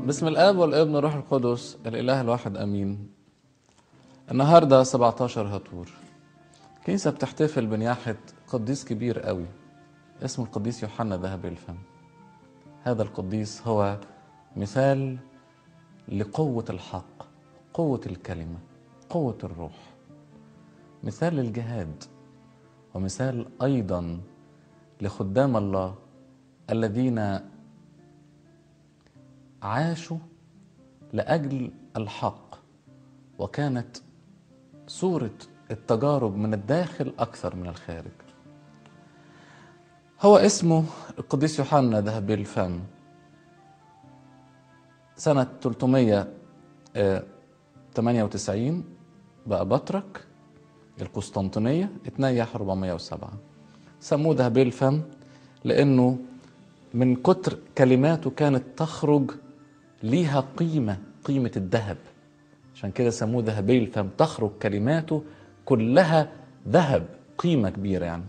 بسم الاب والابن والروح القدس الاله الواحد امين النهارده 17 هطور كنيسه بتحتفل بنياحه قديس كبير قوي اسمه القديس يوحنا ذهبي الفم هذا القديس هو مثال لقوه الحق قوه الكلمه قوه الروح مثال للجهاد ومثال ايضا لخدام الله الذين عاشوا لاجل الحق وكانت صوره التجارب من الداخل اكثر من الخارج هو اسمه القديس يوحنا ذهبي الفم سنة 398 بقى بطرك القسطنطينية اتنيح 407 سموه ذهبي الفم لأنه من كتر كلماته كانت تخرج ليها قيمة قيمة الذهب عشان كده سموه ذهبي الفم تخرج كلماته كلها ذهب قيمة كبيرة يعني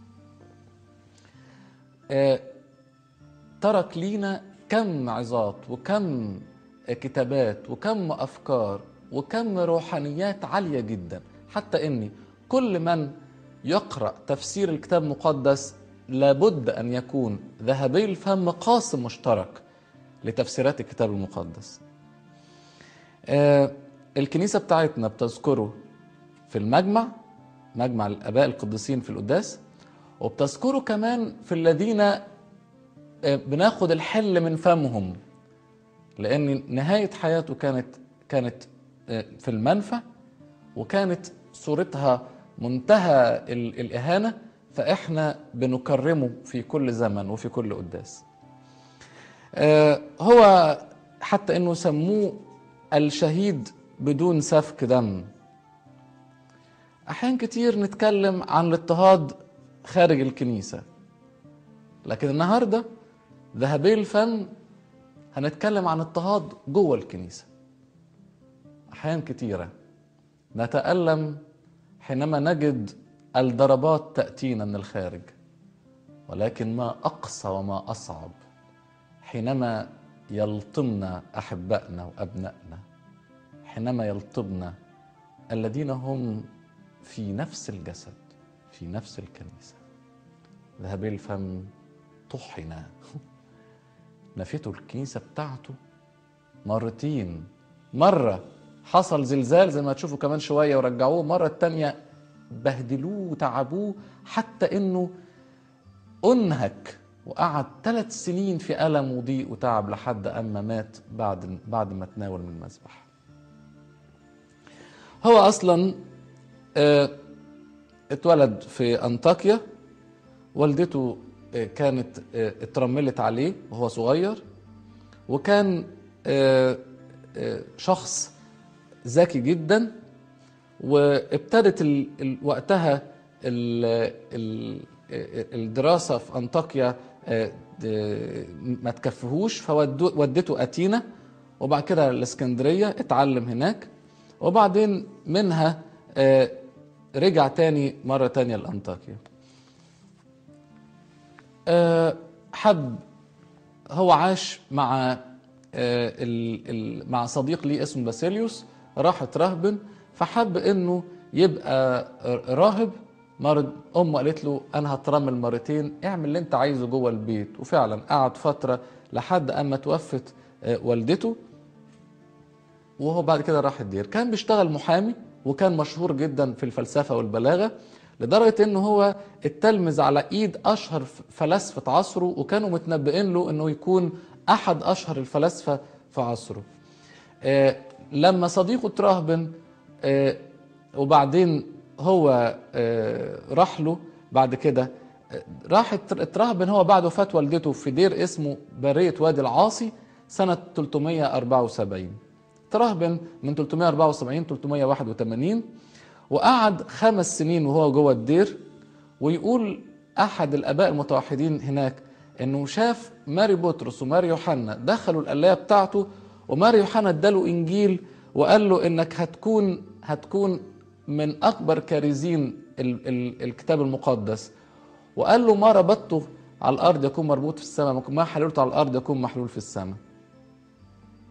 آه ترك لينا كم عظات وكم كتابات وكم أفكار وكم روحانيات عالية جدا حتى إني كل من يقرأ تفسير الكتاب المقدس لابد أن يكون ذهبي الفم قاسم مشترك لتفسيرات الكتاب المقدس آه الكنيسة بتاعتنا بتذكره في المجمع مجمع الآباء القديسين في القداس وبتذكره كمان في الذين آه بناخد الحل من فمهم لأن نهاية حياته كانت كانت آه في المنفى وكانت صورتها منتهى الإهانة فإحنا بنكرمه في كل زمن وفي كل قداس هو حتى انه سموه الشهيد بدون سفك دم احيان كتير نتكلم عن الاضطهاد خارج الكنيسه لكن النهارده ذهبي الفم هنتكلم عن اضطهاد جوه الكنيسه احيان كتيره نتالم حينما نجد الضربات تاتينا من الخارج ولكن ما اقصى وما اصعب حينما يلطمنا احبائنا وابنائنا حينما يلطمنا الذين هم في نفس الجسد في نفس الكنيسه ذهبي الفم طحن نفته الكنيسه بتاعته مرتين مره حصل زلزال زي ما تشوفوا كمان شويه ورجعوه مره التانيه بهدلوه وتعبوه حتى انه انهك وقعد ثلاث سنين في ألم وضيق وتعب لحد أما مات بعد بعد ما تناول من المذبح. هو أصلا اه اتولد في أنطاكيا والدته اه كانت اه اترملت عليه وهو صغير وكان شخص ذكي جدا وابتدت ال وقتها ال ال الدراسة في أنطاكيا ما تكفيهوش فودته أتينا وبعد كده الإسكندرية اتعلم هناك وبعدين منها رجع تاني مرة تانية لأنطاكيا حب هو عاش مع مع صديق ليه اسمه باسيليوس راح اترهبن فحب انه يبقى راهب مرض امه قالت له انا هترمل مرتين اعمل اللي انت عايزه جوه البيت وفعلا قعد فتره لحد اما توفت والدته وهو بعد كده راح الدير كان بيشتغل محامي وكان مشهور جدا في الفلسفه والبلاغه لدرجه ان هو اتلمذ على ايد اشهر فلاسفه عصره وكانوا متنبئين له انه يكون احد اشهر الفلاسفه في عصره لما صديقه تراهبن وبعدين هو راح له بعد كده راح اترهبن هو بعد وفاة والدته في دير اسمه برية وادي العاصي سنة 374 ترهبن من 374 381 وقعد خمس سنين وهو جوه الدير ويقول أحد الآباء المتوحدين هناك إنه شاف ماري بطرس وماري يوحنا دخلوا القلاية بتاعته وماري يوحنا اداله إنجيل وقال له إنك هتكون هتكون من اكبر كارزين ال ال الكتاب المقدس وقال له ما ربطته على الارض يكون مربوط في السماء ما حللته على الارض يكون محلول في السماء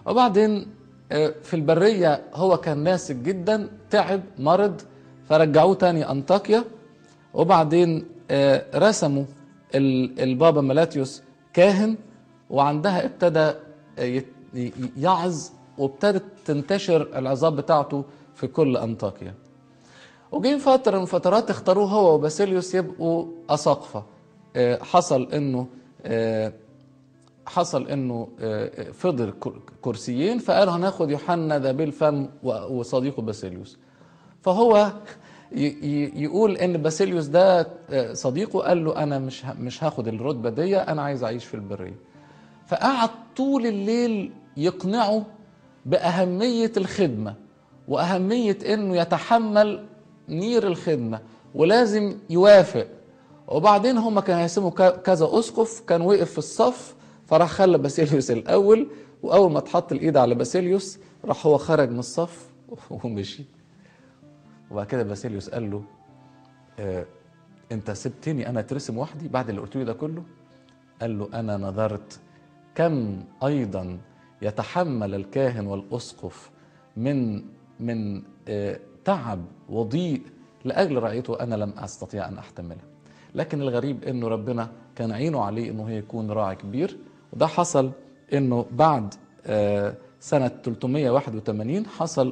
وبعدين آه، في البرية هو كان ناسك جدا تعب مرض فرجعوه تاني أنطاكيا وبعدين آه، رسموا ال- البابا ملاتيوس كاهن وعندها ابتدى آه، يت- ي- يعظ وابتدت تنتشر العظات بتاعته في كل أنطاكيا وجين فترة من فترات اختاروه هو وباسيليوس يبقوا أساقفة آه، حصل انه آه، حصل انه آه، فضل كر- كرسيين فقالوا هناخد يوحنا ذا بالفم و- وصديقه باسيليوس فهو ي- ي- يقول ان باسيليوس ده آه، صديقه قال له انا مش ه- مش هاخد الرتبه دي انا عايز اعيش في البريه فقعد طول الليل يقنعه باهميه الخدمه واهميه انه يتحمل نير الخدمه ولازم يوافق وبعدين هما كانوا هيقسموا ك- كذا اسقف كان وقف في الصف فراح خلى باسيليوس الاول واول ما اتحط الايد على باسيليوس راح هو خرج من الصف ومشي وبعد كده باسيليوس قال له آه انت سبتني انا اترسم وحدي بعد اللي قلت لي ده كله قال له انا نظرت كم ايضا يتحمل الكاهن والاسقف من من آه، تعب وضيق لاجل رعيته انا لم استطيع ان احتملها لكن الغريب انه ربنا كان عينه عليه انه هو يكون راعي كبير وده حصل انه بعد آه، سنه 381 حصل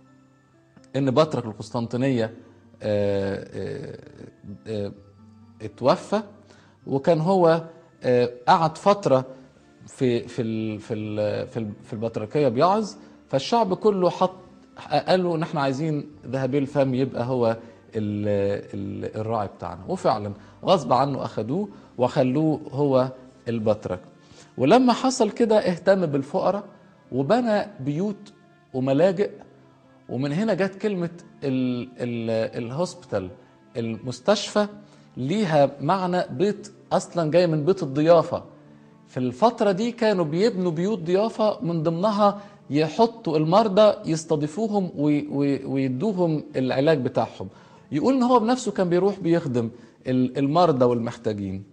ان بطرك القسطنطينيه آه، آه، آه، اتوفى وكان هو آه، قعد فتره في في ال في ال في, ال في البطريركيه بيعظ فالشعب كله حط قالوا ان احنا عايزين ذهبي الفم يبقى هو ال ال الراعي بتاعنا وفعلا غصب عنه اخدوه وخلوه هو البطرك ولما حصل كده اهتم بالفقراء وبنى بيوت وملاجئ ومن هنا جت كلمة ال ال الهوسبيتال المستشفى ليها معنى بيت أصلا جاي من بيت الضيافة في الفترة دي كانوا بيبنوا بيوت ضيافة من ضمنها يحطوا المرضى يستضيفوهم وي- وي- ويدوهم العلاج بتاعهم يقول ان هو بنفسه كان بيروح بيخدم ال- المرضى والمحتاجين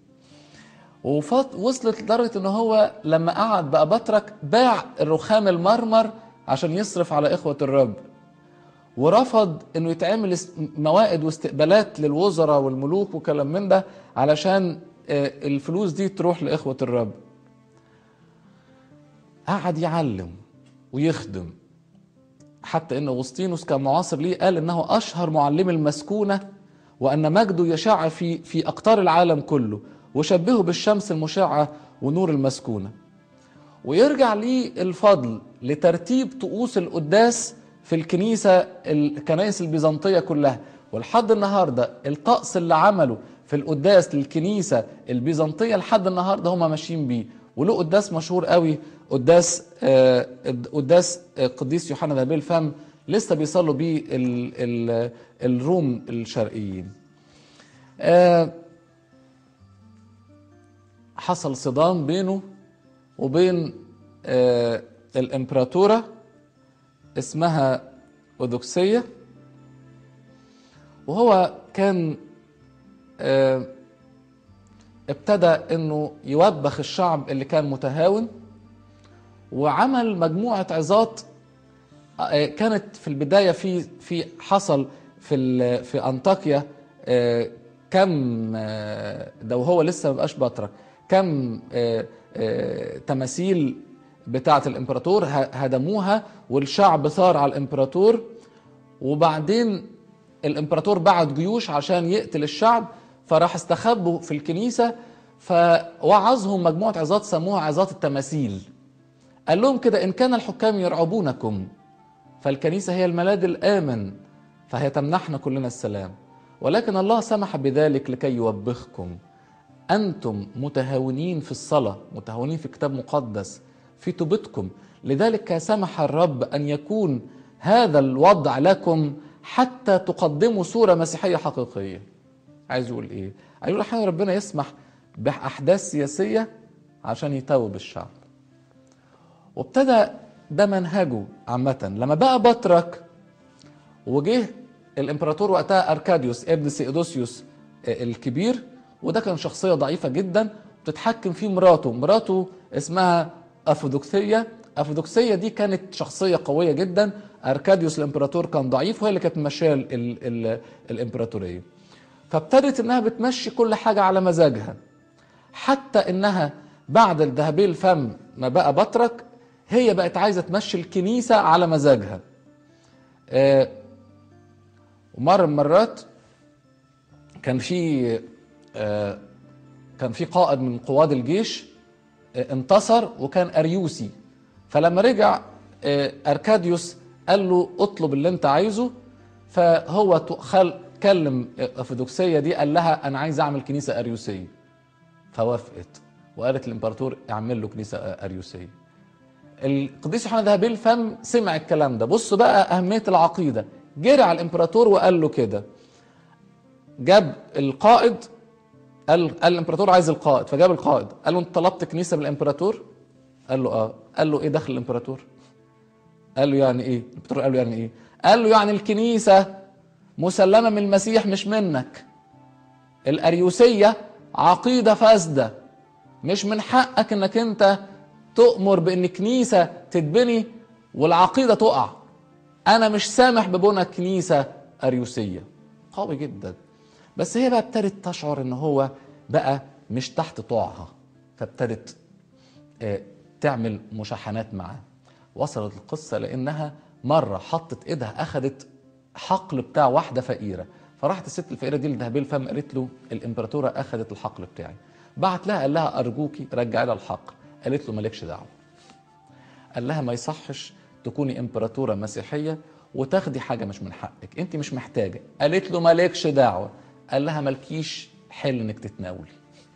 وفط وصلت لدرجة ان هو لما قعد بقى بطرك باع الرخام المرمر عشان يصرف على اخوة الرب ورفض انه يتعمل اس- موائد واستقبالات للوزراء والملوك وكلام من ده علشان آه، الفلوس دي تروح لاخوة الرب قعد يعلم ويخدم حتى ان اغسطينوس كان معاصر ليه قال انه اشهر معلم المسكونه وان مجده يشع في في اقطار العالم كله وشبهه بالشمس المشعه ونور المسكونه ويرجع ليه الفضل لترتيب طقوس القداس في الكنيسه الكنائس البيزنطيه كلها ولحد النهارده الطقس اللي عمله في القداس للكنيسه البيزنطيه لحد النهارده هم ماشيين بيه وله قداس مشهور قوي قداس آه، قداس آه، قديس يوحنا ذهبي الفم لسه بيصلوا بيه ال- ال- الروم الشرقيين آه، حصل صدام بينه وبين آه، الامبراطوره اسمها اودوكسيه وهو كان آه، ابتدى انه يوبخ الشعب اللي كان متهاون وعمل مجموعه عظات آه، كانت في البدايه في في حصل في ال- في انطاكيا آه، كم آه، ده وهو لسه ما بقاش بطرك كم آه، آه، تماثيل بتاعه الامبراطور ه- هدموها والشعب ثار على الامبراطور وبعدين الامبراطور بعت جيوش عشان يقتل الشعب فراح استخبوا في الكنيسه فوعظهم مجموعه عظات سموها عظات التماثيل قال لهم كده ان كان الحكام يرعبونكم فالكنيسه هي الملاذ الامن فهي تمنحنا كلنا السلام ولكن الله سمح بذلك لكي يوبخكم انتم متهاونين في الصلاه متهاونين في كتاب مقدس في توبتكم لذلك سمح الرب ان يكون هذا الوضع لكم حتى تقدموا صوره مسيحيه حقيقيه عايز يقول ايه عايز يقول احيانا ربنا يسمح باحداث سياسيه عشان يتوب الشعب وابتدى ده منهجه عامة لما بقى بطرك وجه الامبراطور وقتها اركاديوس ابن سيودوسيوس الكبير وده كان شخصية ضعيفة جدا بتتحكم فيه مراته مراته اسمها افودوكثية افودوكسيه دي كانت شخصيه قويه جدا اركاديوس الامبراطور كان ضعيف وهي اللي كانت ماشيه ال- ال- ال- الامبراطوريه فابتدت انها بتمشي كل حاجه على مزاجها حتى انها بعد الذهبي الفم ما بقى بطرك هي بقت عايزه تمشي الكنيسه على مزاجها آه، ومره من المرات كان في آه، كان في قائد من قواد الجيش آه، انتصر وكان اريوسي فلما رجع آه، اركاديوس قال له اطلب اللي انت عايزه فهو ت- خل كلم افودوكسيه دي قال لها انا عايز اعمل كنيسه اريوسيه فوافقت وقالت الامبراطور اعمل له كنيسه اريوسيه القديس يوحنا ذهبي الفم سمع الكلام ده بصوا بقى اهميه العقيده جري على الامبراطور وقال له كده جاب القائد قال قال الامبراطور عايز القائد فجاب القائد قال له انت طلبت كنيسه من الامبراطور قال له اه قال له ايه دخل الامبراطور قال له يعني ايه الامبراطور قال له يعني ايه قال له يعني الكنيسه مسلمه من المسيح مش منك الاريوسيه عقيده فاسده مش من حقك انك انت تؤمر بان كنيسه تتبني والعقيده تقع انا مش سامح ببنى كنيسه اريوسيه قوي جدا بس هي بقى ابتدت تشعر ان هو بقى مش تحت طوعها فابتدت آه، تعمل مشاحنات معاه وصلت القصه لانها مره حطت ايدها اخذت حقل بتاع واحده فقيره فراحت الست الفقيره دي لذهبي الفم قالت له الامبراطوره اخذت الحقل بتاعي بعت لها قال لها ارجوكي رجعي لها الحقل قالت له مالكش دعوه قال لها ما يصحش تكوني امبراطوره مسيحيه وتاخدي حاجه مش من حقك انت مش محتاجه قالت له مالكش دعوه قال لها مالكيش حل انك تتناولي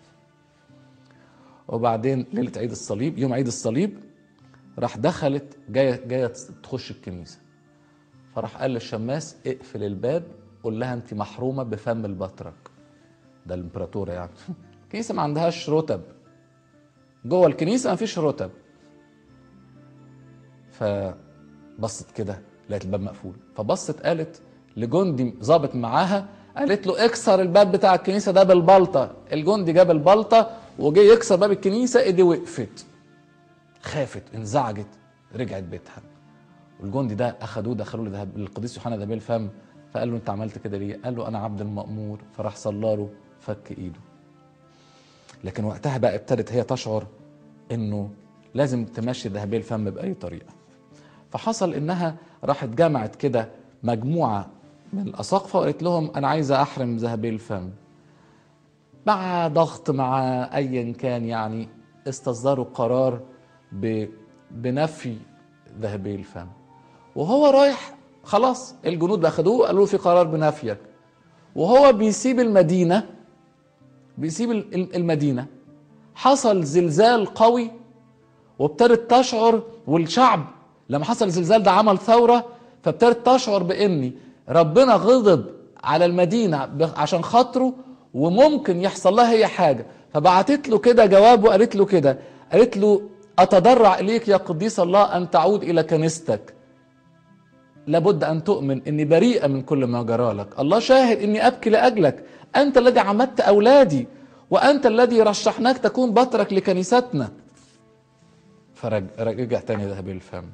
وبعدين ليله عيد الصليب يوم عيد الصليب راح دخلت جايه جايه تخش الكنيسه فراح قال للشماس اقفل الباب قول لها انت محرومه بفم البطرك ده الامبراطوره يعني الكنيسه ما عندهاش رتب جوه الكنيسه ما فيش رتب فبصت كده لقيت الباب مقفول فبصت قالت لجندي ظابط معاها قالت له اكسر الباب بتاع الكنيسه ده بالبلطه الجندي جاب البلطه وجه يكسر باب الكنيسه ايديه وقفت خافت انزعجت رجعت بيتها والجندي ده اخدوه دخلوه لذهب- للقديس يوحنا ذهبي الفم فقال له انت عملت كده ليه؟ قال له انا عبد المأمور فراح صلى له فك ايده لكن وقتها بقى ابتدت هي تشعر انه لازم تمشي ذهبي الفم باي طريقه فحصل انها راحت جمعت كده مجموعه من الاساقفه وقالت لهم انا عايزه احرم ذهبي الفم مع ضغط مع ايا كان يعني استصدروا قرار ب... بنفي ذهبي الفم وهو رايح خلاص الجنود اخدوه قالوا له في قرار بنفيك وهو بيسيب المدينه بيسيب ال- ال- المدينه حصل زلزال قوي وابتدت تشعر والشعب لما حصل الزلزال ده عمل ثوره فابتدت تشعر بان ربنا غضب على المدينه ب- عشان خاطره وممكن يحصل لها هي حاجه فبعتت له كده جواب وقالت له كده قالت له اتضرع اليك يا قديس الله ان تعود الى كنيستك لابد ان تؤمن اني بريئه من كل ما جرى لك الله شاهد اني ابكي لاجلك انت الذي عمدت اولادي وانت الذي رشحناك تكون بطرك لكنيستنا فرجع تاني ذهبي الفم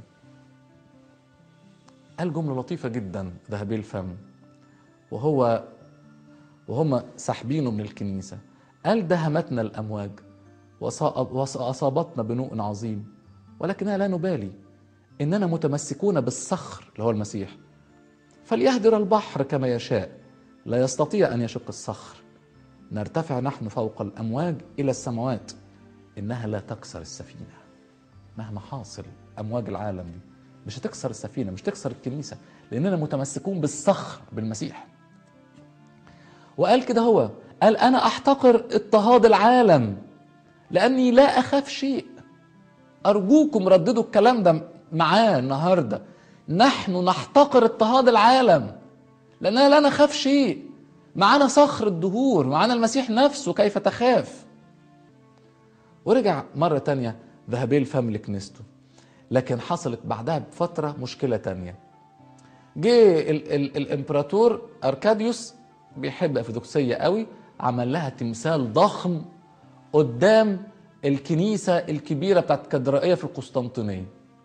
قال جمله لطيفه جدا ذهبي الفم وهو وهم ساحبينه من الكنيسه قال دهمتنا الامواج وصا- واصابتنا بنوء عظيم ولكننا لا نبالي اننا متمسكون بالصخر اللي هو المسيح فليهدر البحر كما يشاء لا يستطيع ان يشق الصخر نرتفع نحن فوق الامواج الى السماوات انها لا تكسر السفينه مهما حاصل امواج العالم دي مش هتكسر السفينه مش تكسر الكنيسه لاننا متمسكون بالصخر بالمسيح وقال كده هو قال انا احتقر اضطهاد العالم لاني لا اخاف شيء ارجوكم رددوا الكلام ده معاه النهارده نحن نحتقر اضطهاد العالم لاننا لا نخاف شيء معانا صخر الدهور معانا المسيح نفسه كيف تخاف ورجع مرة تانية ذهبي الفم لكنيسته لكن حصلت بعدها بفترة مشكلة تانية جه ال ال الامبراطور اركاديوس بيحب افيدوكسية قوي عمل لها تمثال ضخم قدام الكنيسة الكبيرة بتاعت كدرائية في القسطنطينية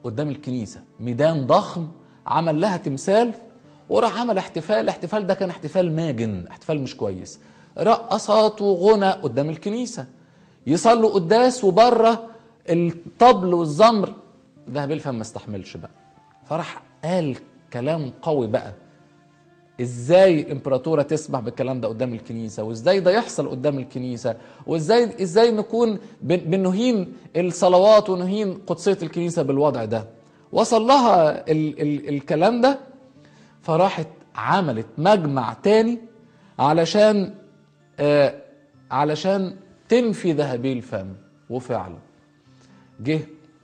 قدام الكنيسة ميدان ضخم عمل لها تمثال وراح عمل احتفال الاحتفال ده كان احتفال ماجن احتفال مش كويس رقصات وغنى قدام الكنيسة يصلوا قداس وبره الطبل والزمر ذهب الفم ما استحملش بقى فراح قال كلام قوي بقى ازاي الامبراطوره تسمح بالكلام ده قدام الكنيسه وازاي ده يحصل قدام الكنيسه وازاي ازاي نكون بن- بنهين الصلوات ونهين قدسيه الكنيسه بالوضع ده وصل لها ال ال الكلام ده فراحت عملت مجمع تاني علشان آه علشان تنفي ذهبي الفم وفعلا جه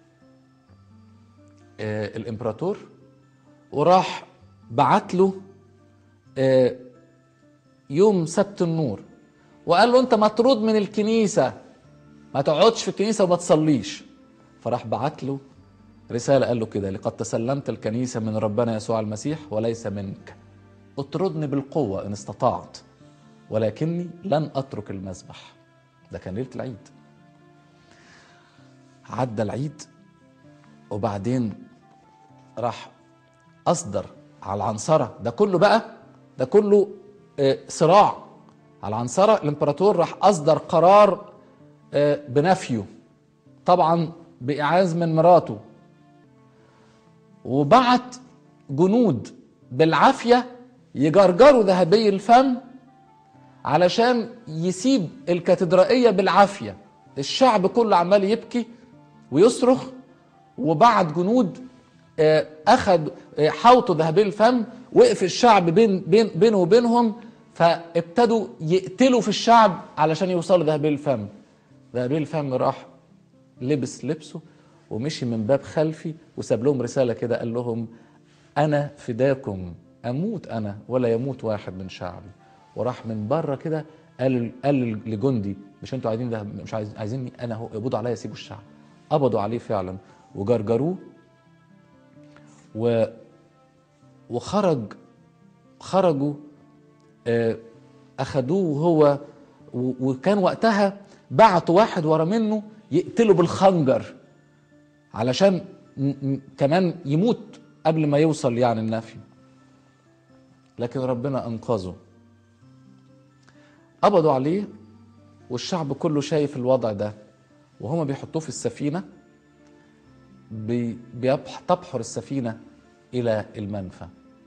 آه الامبراطور وراح بعت له آه، يوم سبت النور وقال له انت مطرود من الكنيسه ما تقعدش في الكنيسه وما تصليش فراح بعت له رساله قال له كده لقد تسلمت الكنيسه من ربنا يسوع المسيح وليس منك اطردني بالقوه ان استطعت ولكني لن اترك المذبح ده كان ليله العيد عدى العيد وبعدين راح اصدر على العنصره ده كله بقى ده كله آه، صراع على العنصره الامبراطور راح اصدر قرار آه، بنفيه طبعا باعاز من مراته وبعت جنود بالعافيه يجرجروا ذهبي الفم علشان يسيب الكاتدرائيه بالعافيه الشعب كله عمال يبكي ويصرخ وبعت جنود آه، اخذ آه، حوطوا ذهبي الفم وقف الشعب بين بين بينه وبينهم فابتدوا يقتلوا في الشعب علشان يوصلوا ذهبي الفم ذهبي الفم راح لبس لبسه ومشي من باب خلفي وساب لهم رساله كده قال لهم انا فداكم اموت انا ولا يموت واحد من شعبي وراح من بره كده قال قال لجندي مش انتوا عايزين ده مش عايز عايزيني انا اهو يقبضوا عليا يسيبوا الشعب قبضوا عليه فعلا وجرجروه و وخرج خرجوا آه، اخدوه وهو و- وكان وقتها بعتوا واحد ورا منه يقتله بالخنجر علشان م- م- كمان يموت قبل ما يوصل يعني النفي لكن ربنا انقذه قبضوا عليه والشعب كله شايف الوضع ده وهما بيحطوه في السفينه بي- بيبح- تبحر السفينه الى المنفى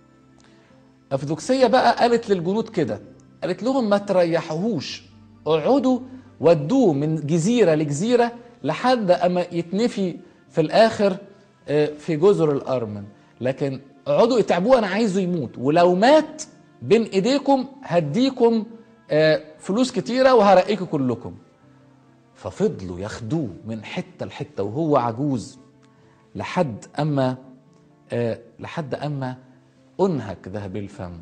افدوكسيه بقى قالت للجنود كده قالت لهم ما تريحوهوش اقعدوا ودوه من جزيره لجزيره لحد اما يتنفي في الاخر آه، في جزر الارمن لكن اقعدوا اتعبوه انا عايزه يموت ولو مات بين ايديكم هديكم آه، فلوس كتيره وهرقيكم كلكم ففضلوا ياخدوه من حته لحته وهو عجوز لحد اما آه، لحد اما انهك ذهبي الفم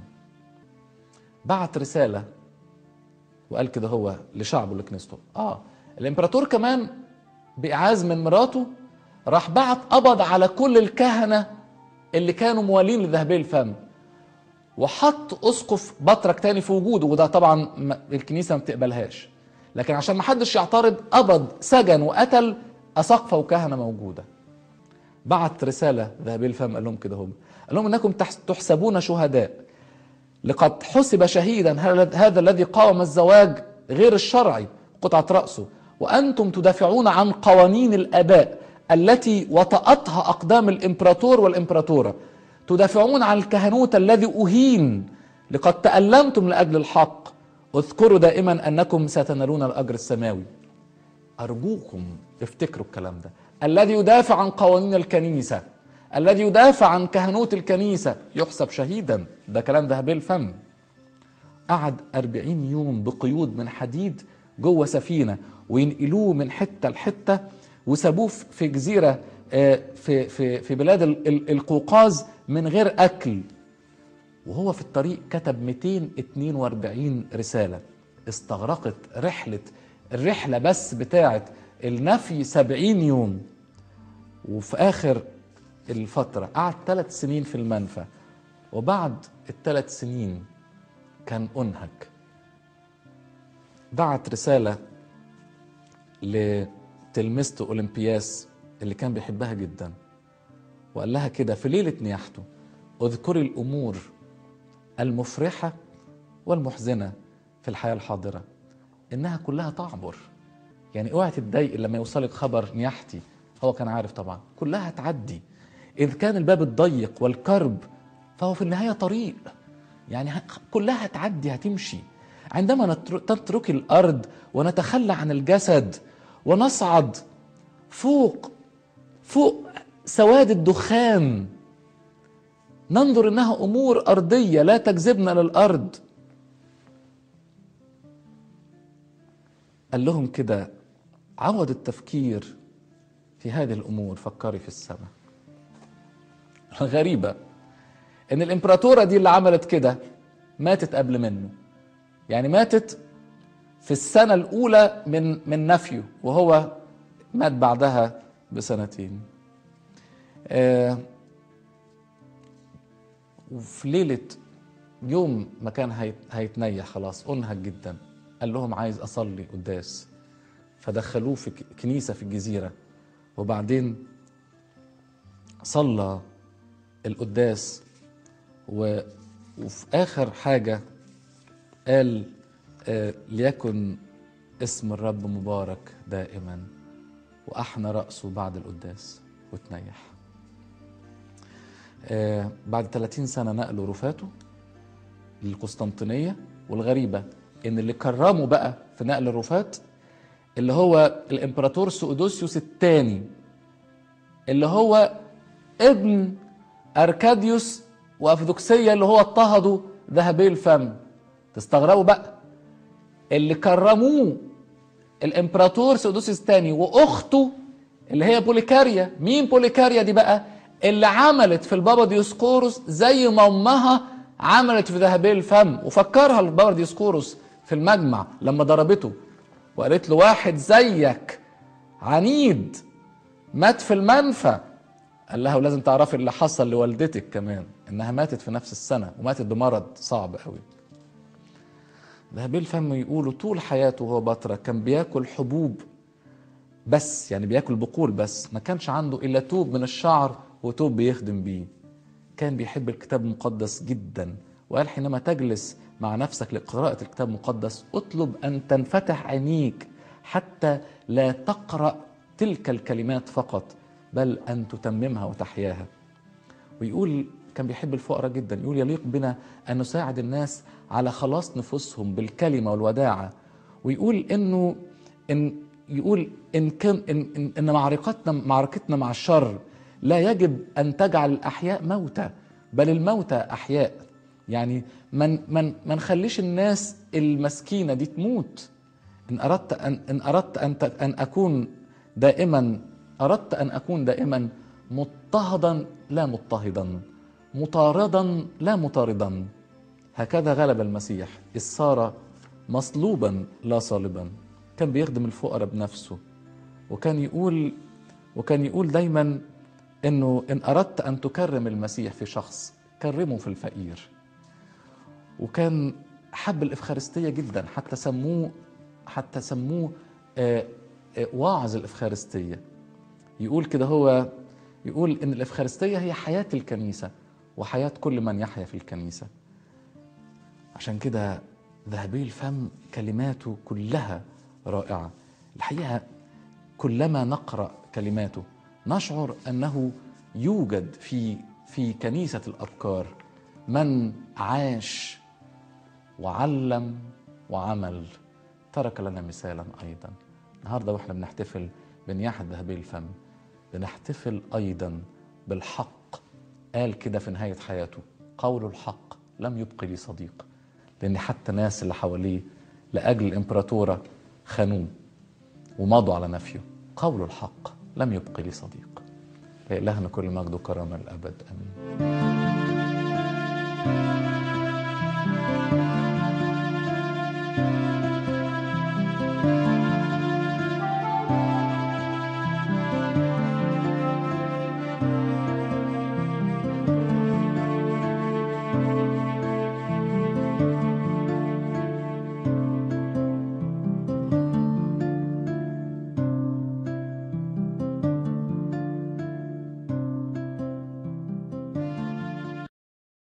بعت رساله وقال كده هو لشعبه لكنيسته اه الامبراطور كمان باعاز من مراته راح بعت قبض على كل الكهنه اللي كانوا موالين لذهبي الفم وحط اسقف بطرك تاني في وجوده وده طبعا ما- الكنيسه ما بتقبلهاش لكن عشان ما حدش يعترض قبض سجن وقتل اساقفه وكهنه موجوده بعت رساله ذهبي الفم قال لهم كده هم قال لهم انكم تحس- تحسبون شهداء لقد حسب شهيدا هل- هذا الذي قاوم الزواج غير الشرعي قطعة رأسه وأنتم تدافعون عن قوانين الآباء التي وطأتها أقدام الإمبراطور والإمبراطورة تدافعون عن الكهنوت الذي أهين لقد تألمتم لأجل الحق اذكروا دائما أنكم ستنالون الأجر السماوي أرجوكم افتكروا الكلام ده الذي يدافع عن قوانين الكنيسة الذي يدافع عن كهنوت الكنيسة يحسب شهيدا ده كلام ذهبي الفم قعد أربعين يوم بقيود من حديد جوه سفينة وينقلوه من حتة لحتة وسابوه في جزيرة آه، في في في بلاد ال- ال- القوقاز من غير أكل وهو في الطريق كتب 242 رسالة استغرقت رحلة الرحلة بس بتاعت النفي 70 يوم وفي آخر الفترة قعد ثلاث سنين في المنفى وبعد الثلاث سنين كان أنهك بعت رسالة لتلميذته أولمبياس اللي كان بيحبها جدا وقال لها كده في ليلة نياحته اذكري الأمور المفرحة والمحزنة في الحياة الحاضرة إنها كلها تعبر يعني اوعي تتضايق لما يوصلك خبر نياحتي هو كان عارف طبعا كلها هتعدي إذ كان الباب الضيق والكرب فهو في النهاية طريق يعني كلها هتعدي هتمشي عندما نترك الأرض ونتخلى عن الجسد ونصعد فوق فوق سواد الدخان ننظر انها امور ارضيه لا تجذبنا للارض قال لهم كده عوض التفكير في هذه الامور فكري في السماء غريبه ان الامبراطوره دي اللي عملت كده ماتت قبل منه يعني ماتت في السنه الاولى من من نفيه وهو مات بعدها بسنتين آه وفي ليلة يوم ما كان هيتنيح خلاص أنهك جدا قال لهم عايز أصلي قداس فدخلوه في كنيسة في الجزيرة وبعدين صلى القداس و... وفي آخر حاجة قال آه ليكن اسم الرب مبارك دائما وأحنى رأسه بعد القداس وتنيح آه بعد 30 سنة نقلوا رفاته للقسطنطينية والغريبة إن اللي كرمه بقى في نقل الرفات اللي هو الإمبراطور سؤدوسيوس الثاني اللي هو ابن أركاديوس وأفدوكسية اللي هو اضطهدوا ذهبي الفم تستغربوا بقى اللي كرموه الإمبراطور سؤدوسيوس الثاني وأخته اللي هي بوليكاريا مين بوليكاريا دي بقى اللي عملت في البابا ديوسكوروس زي ما امها عملت في ذهبي الفم وفكرها البابا ديوسكوروس في المجمع لما ضربته وقالت له واحد زيك عنيد مات في المنفى قال لها ولازم تعرفي اللي حصل لوالدتك كمان انها ماتت في نفس السنه وماتت بمرض صعب قوي ذهبي الفم يقولوا طول حياته وهو بطرة كان بياكل حبوب بس يعني بياكل بقول بس ما كانش عنده الا توب من الشعر وتوب بيخدم بيه كان بيحب الكتاب المقدس جدا وقال حينما تجلس مع نفسك لقراءة الكتاب المقدس اطلب أن تنفتح عينيك حتى لا تقرأ تلك الكلمات فقط بل أن تتممها وتحياها ويقول كان بيحب الفقراء جدا يقول يليق بنا أن نساعد الناس على خلاص نفوسهم بالكلمة والوداعة ويقول إنه إن يقول إن كان إن, إن, إن معركتنا معركتنا مع الشر لا يجب ان تجعل الاحياء موتى بل الموتى احياء يعني من من ما نخليش الناس المسكينه دي تموت ان اردت ان ان اردت ان ان اكون دائما اردت ان اكون دائما مضطهدا لا مضطهدا مطاردا لا مطاردا هكذا غلب المسيح اذ صار مصلوبا لا صالبا كان بيخدم الفقراء بنفسه وكان يقول وكان يقول دايما انه ان اردت ان تكرم المسيح في شخص كرمه في الفقير وكان حب الافخارستيه جدا حتى سموه حتى سموه آه، آه، واعظ الافخارستيه يقول كده هو يقول ان الافخارستيه هي حياه الكنيسه وحياه كل من يحيا في الكنيسه عشان كده ذهبي الفم كلماته كلها رائعه الحقيقه كلما نقرا كلماته نشعر انه يوجد في في كنيسه الابكار من عاش وعلم وعمل ترك لنا مثالا ايضا النهارده واحنا بنحتفل بنياحه ذهبي الفم بنحتفل ايضا بالحق قال كده في نهايه حياته قول الحق لم يبق لي صديق لان حتى الناس اللي حواليه لاجل الامبراطوره خانوه ومضوا على نفيه قول الحق لم يبق لي صديق لإلهنا كل مجد وكرامة الأبد آمين